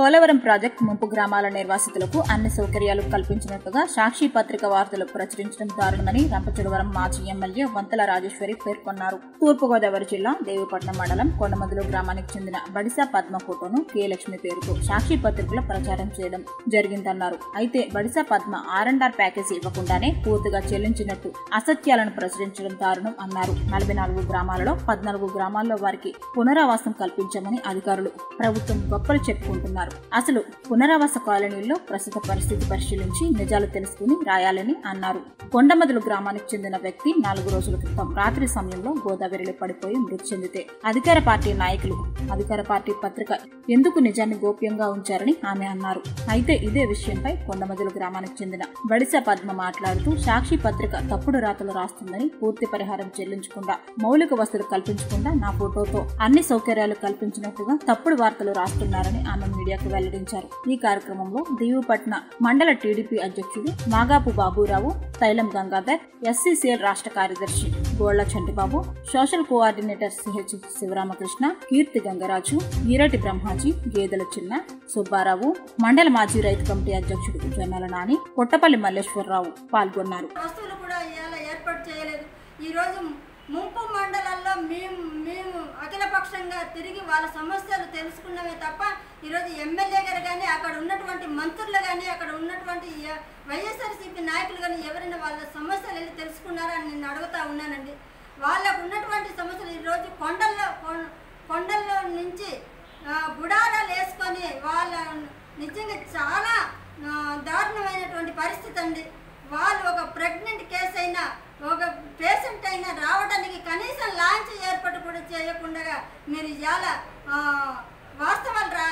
Polavaram project ముంపు గ్రామాల నిర్వాసితులకు అన్ని సౌకర్యాలు కల్పించినట్టుగా సాక్షి పత్రిక వార్తలు ప్రచురించడం దారుణమని రంపచోడవరం మాజీ ఎమ్మెల్యే వంతల రాజేశ్వరి పేర్కొన్నారు తూర్పుగోదావరి జిల్లా దేవపట్నం మండలం కొండమదులు గ్రామానికి చెందిన బడిసా పద్మ ఫోటోను కే లక్ష్మి పేరుతో సాక్షి పత్రికలో ప్రచారం చేయడం జరిగిందన్నారు అయితే Badisa Padma R and R package ఇవ్వకుండానే పూర్తిగా చెల్లించినట్టు అసత్యాలను ప్రచురించడం దారుణం అన్నారు నలభై నాలుగు గ్రామాలలో పద్నాలుగు గ్రామాల్లో వారికి పునరావాసం కల్పించామని అధికారులు ప్రభుత్వం గొప్పలు చెప్పుకుంటున్నారు అసలు పునరావాస కాలనీల్లో ప్రస్తుత పరిస్థితి పరిశీలించి నిజాలు తెలుసుకుని రాయాలని అన్నారు కొండమదులు గ్రామానికి చెందిన వ్యక్తి నాలుగు రోజుల క్రితం రాత్రి సమయంలో గోదావరిలో పడిపోయి మృతి చెందితే అధికార పార్టీ నాయకులు అధికార పార్టీ పత్రిక ఎందుకు నిజాన్ని గోప్యంగా ఉంచారని ఆమె అన్నారు అయితే ఇదే విషయంపై కొండమదులు గ్రామానికి చెందిన బడిస పద్మ మాట్లాడుతూ సాక్షి పత్రిక తప్పుడు రాతలు రాస్తుందని పూర్తి పరిహారం చెల్లించకుండా మౌలిక వసతులు కల్పించకుండా నా ఫోటోతో అన్ని సౌకర్యాలు కల్పించినట్టుగా తప్పుడు వార్తలు రాస్తున్నారని ఆమె మీడియాకు వెల్లడించారు ఈ కార్యక్రమంలో దీవుపట్న మండల టీడీపీ అధ్యక్షుడు మాగాపు బాబురావు తైలం గంగాధర్ ఎస్సీసీఎల్ రాష్ట్ర కార్యదర్శి Golla Chantibabu social coordinator CH Sivaramakrishna Keerthi Gangaraju Eerati Brahmaji Gedela Chinna Subbarao మండల మాజీ రైతు కమిటీ అధ్యక్షుడు జొన్నల నాని కొట్టపల్లి మల్లేశ్వరరావు పాల్గొన్నారు వస్తువులు కూడా ఇవాళ ఏర్పాటు చేయలేదు ఈరోజు ముంపు మండలాల్లో మేము మేము అఖిలపక్షంగా తిరిగి వాళ్ళ సమస్యలు తెలుసుకున్నామే తప్ప ఈరోజు ఎమ్మెల్యే గారు కానీ అక్కడ ఉన్నటువంటి మంత్రులు కానీ అక్కడ ఉన్నటువంటి ఎ- వైఎస్ఆర్సీపీ నాయకులు కానీ ఎవరైనా వాళ్ళ సమస్యలు వెళ్ళి తెలుసుకున్నారా అని నేను అడుగుతా ఉన్నానండి వాళ్ళకు ఉన్నటువంటి సమస్యలు ఈరోజు కొండల్లో కొం- కొండల్లో నుంచి ఆ, గుడారాలు వేసుకొని వాళ్ళ నిజంగా చాలా ఆ, దారుణమైనటువంటి పరిస్థితి అండి వాళ్ళు ఒక ప్రెగ్నెంట్ కేసు అయినా ఒక పేషెంట్ అయినా రావడానికి కనీసం లాంచ్ ఏర్పాటు కూడా చేయకుండా మీరు ఇవాళ ఆ, వాస్తవాలు రా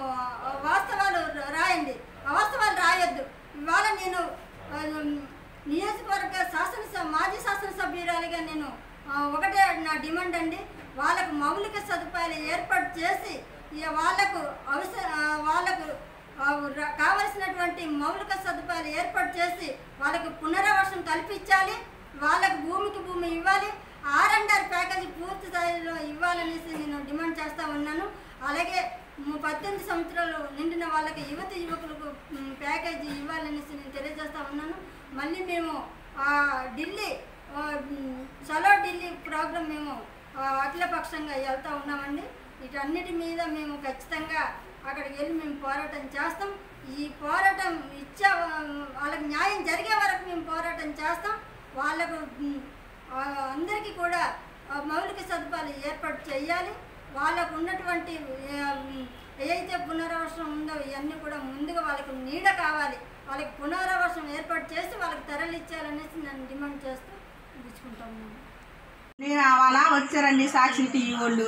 వాస్తవాలు రాయండి అవాస్తవాలు రాయొద్దు ఇవాళ నేను ఆ, నియోజకవర్గ శాసనసభ మాజీ శాసనసభ్యురాలిగా నేను ఆ, ఒకటే నా డిమాండ్ అండి వాళ్ళకు మౌలిక సదుపాయాలు ఏర్పాటు చేసి ఇక వాళ్ళకు అవసర ఆ, వాళ్ళకు ఆ, ర- కావలసినటువంటి మౌలిక సదుపాయాలు ఏర్పాటు చేసి వాళ్ళకు పునరావాసం కల్పించాలి వాళ్ళకు భూమికి భూమి ఇవ్వాలి ఆర్ అండ్ ఆర్ ప్యాకేజీ పూర్తి స్థాయిలో ఇవ్వాలనేసి నేను డిమాండ్ చేస్తూ ఉన్నాను అలాగే ము- పద్దెనిమిది సంవత్సరాలు నిండిన వాళ్ళకి యువతి యువకులకు మ్, ప్యాకేజీ ఇవ్వాలనేసి నేను తెలియజేస్తూ ఉన్నాను మళ్ళీ మేము ఆ, ఢిల్లీ ఆ, మ్, చలో ఢిల్లీ ప్రోగ్రాం మేము ఆ, అఖిలపక్షంగా వెళ్తూ ఉన్నామండి వీటన్నిటి మీద మేము ఖచ్చితంగా అక్కడికి వెళ్ళి మేము పోరాటం చేస్తాం ఈ పోరాటం ఇచ్చే వాళ్ళకి న్యాయం జరిగే వరకు మేము పోరాటం చేస్తాం వాళ్ళకు మ్, ఆ, అందరికీ కూడా ఆ, మౌలిక సదుపాయాలు ఏర్పాటు చేయాలి వాళ్ళకు ఉన్నటువంటి ఆ, మ్, ఏదైతే పునరావాసం ఉందో ఇవన్నీ కూడా ముందుగా వాళ్ళకు నీడ కావాలి వాళ్ళకి పునరావాసం ఏర్పాటు చేసి వాళ్ళకి తరలిచ్చాలనేసి నేను డిమాండ్ చేస్తూ ఇచ్చుకుంటా ఉన్నాను నేను అలా వచ్చారండి సాక్షి టీవీ వాళ్ళు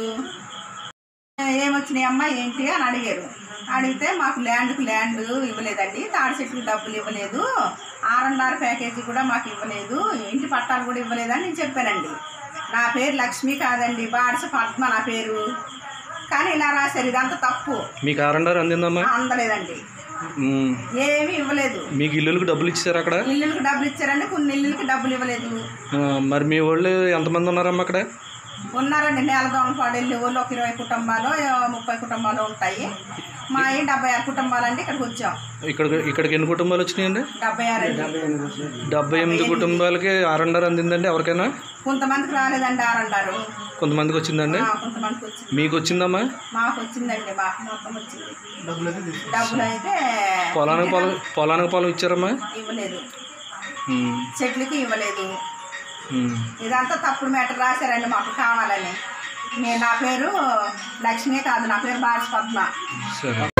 ఏమొచ్చినాయి అమ్మా ఏంటి అని అడిగారు అడిగితే మాకు ల్యాండ్కి ల్యాండ్ ఇవ్వలేదండి తాడి చెట్టుకి డబ్బులు ఇవ్వలేదు ఆర్ అండ్ ఆర్ ప్యాకేజీ కూడా మాకు ఇవ్వలేదు ఇంటి పట్టాలు కూడా ఇవ్వలేదని నేను చెప్పానండి నా పేరు లక్ష్మి కాదండి బాడిస పద్మ నా పేరు కానీ ఇలా రాశారు ఇదంతా తప్పు మీకు ఆర్ఎండ్ఆర్ అందిందమ్మా అందలేదండి మ్మ్. ఏమీ ఇవ్వలేదు మీకు ఇల్లులకు డబ్బులు ఇచ్చారు అక్కడ ఇల్లులకి డబ్బులు ఇచ్చారండి కొన్ని ఇల్లులకి డబ్బులు ఇవ్వలేదు ఆ, మరి మీ వాళ్ళు ఎంతమంది ఉన్నారమ్మా అక్కడ ఉన్నారండి నేల దోమపాడు వెళ్ళే వాళ్ళు ఒక ఇరవై కుటుంబాలు ఆ, ముప్పై కుటుంబాలు ఉంటాయి మా ఈ డెబ్బై ఆరు కుటుంబాలు అండి ఇక్కడికి వచ్చాం ఇక్కడ ఇక్కడికి ఎన్ని కుటుంబాలు వచ్చినాయండి డెబ్బై ఆరు అండి డెబ్బై ఎనిమిది కుటుంబాలకి ఆర్ఎండ్ఆర్ అందిందండి ఎవరికైనా కొంతమందికి రాలేదండి ఆరంటారు కొంతమందికి వచ్చిందండి కొంతమందికి వచ్చింది మీకు వచ్చిందమ్మా మాకు వచ్చిందండి మాకు మొత్తం వచ్చింది డబ్బులు అయితే పొలానికి పొలం పొలానికి పొలం ఇచ్చారమ్మా ఇవ్వలేదు మ్మ్. చెట్లకి ఇవ్వలేదు మ్మ్. ఇదంతా తప్పుడు మ్యాటర్ రాశారండి మాకు కావాలని నేను నా పేరు లక్ష్మి కాదు నా పేరు బారిస్ పద్మ సరే